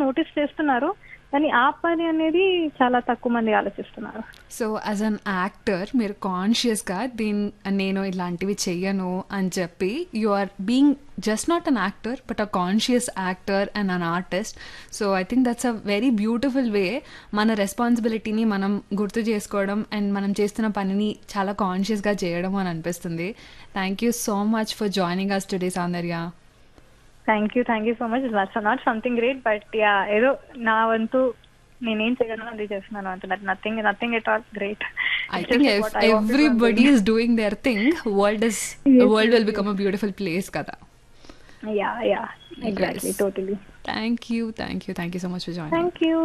Notice చేస్తున్నారు కానీ ఆ పని అనేది చాలా తక్కువ మంది ఆలోచిస్తున్నారు సో యాజ్ అన్ యాక్టర్ మీరు కాన్షియస్గా దీని నేను ఇలాంటివి చెయ్యను అని చెప్పి you are being just not an actor but a conscious actor and an artist so I think that's a very beautiful way మన రెస్పాన్సిబిలిటీని మనం గుర్తు చేసుకోవడం అండ్ మనం చేస్తున్న పనిని చాలా కాన్షియస్గా చేయడం అని అనిపిస్తుంది thank you so much for joining us today Soundarya thank you thank you so much that's not something great but yeah ఏదో నా వంతు నేనేం చేయగలను అది చేస్తున్నాను అంత nothing nothing at all great I think if everybody is doing their thing, world is the world will become a beautiful place, kada. Yeah yeah exactly Yes. Totally Thank you, thank you, thank you so much for joining. Thank you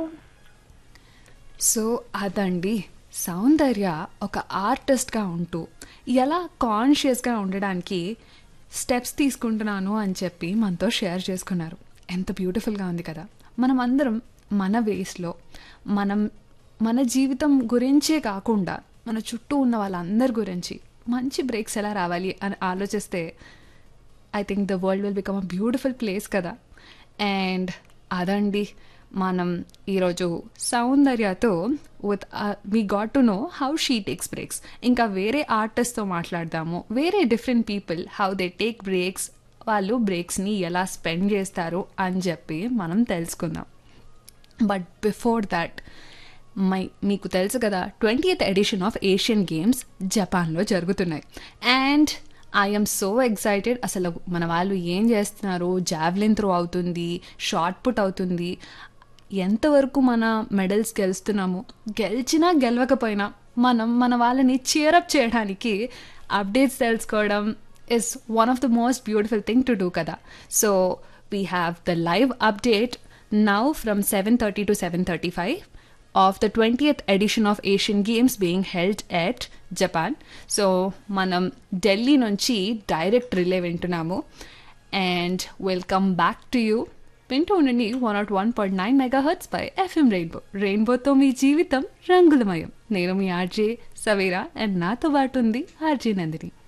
so అదండి సౌందర్య ఒక ఆర్టిస్ట్గా ఉంటూ ఎలా కాన్షియస్గా ఉండడానికి steps తీసుకుంటున్నాను అని చెప్పి మనతో షేర్ చేసుకున్నారు ఎంత బ్యూటిఫుల్గా ఉంది కదా మనం అందరం మన వేస్లో మనం మన జీవితం గురించే కాకుండా మన చుట్టూ ఉన్న వాళ్ళందరి గురించి మంచి బ్రేక్స్ ఎలా రావాలి అని ఆలోచిస్తే I think the world will become a beautiful place కదా అండ్ అదండి మనం ఈరోజు సౌందర్యతో with we got to know how she takes breaks ఇంకా వేరే ఆర్టిస్ట్తో మాట్లాడదాము వేరే different people how they take breaks వాళ్ళు బ్రేక్స్ని ఎలా స్పెండ్ చేస్తారు అని చెప్పి మనం తెలుసుకుందాం బట్ బిఫోర్ దట్ మై మీకు తెలుసు కదా twenty edition of Asian games జపాన్లో జరుగుతున్నాయి అండ్ ఐఎమ్ సో ఎక్సైటెడ్ అసలు మన వాళ్ళు ఏం చేస్తున్నారు జావ్లిన్ త్రో అవుతుంది షార్ట్ పుట్ అవుతుంది ఎంతవరకు మన మెడల్స్ గెలుస్తున్నాము గెలిచినా గెలవకపోయినా మనం మన వాళ్ళని చీరప్ చేయడానికి అప్డేట్స్ తెలుసుకోవడం is one of the most beautiful thing to do కదా so we have the live update now from seven thirty to seven thirty five of the twentieth edition of Asian games being held at Japan so మనం ఢిల్లీ నుంచి direct relay వింటున్నాము and welcome back to you వింటూ ఉండండి one naught one point nine megahertz పై FM rainbow రెయిన్బోతో మీ జీవితం రంగులమయం నేను మీ ఆర్జే సవేరా అండ్ నాతో పాటు ఉంది ఆర్జే నందిని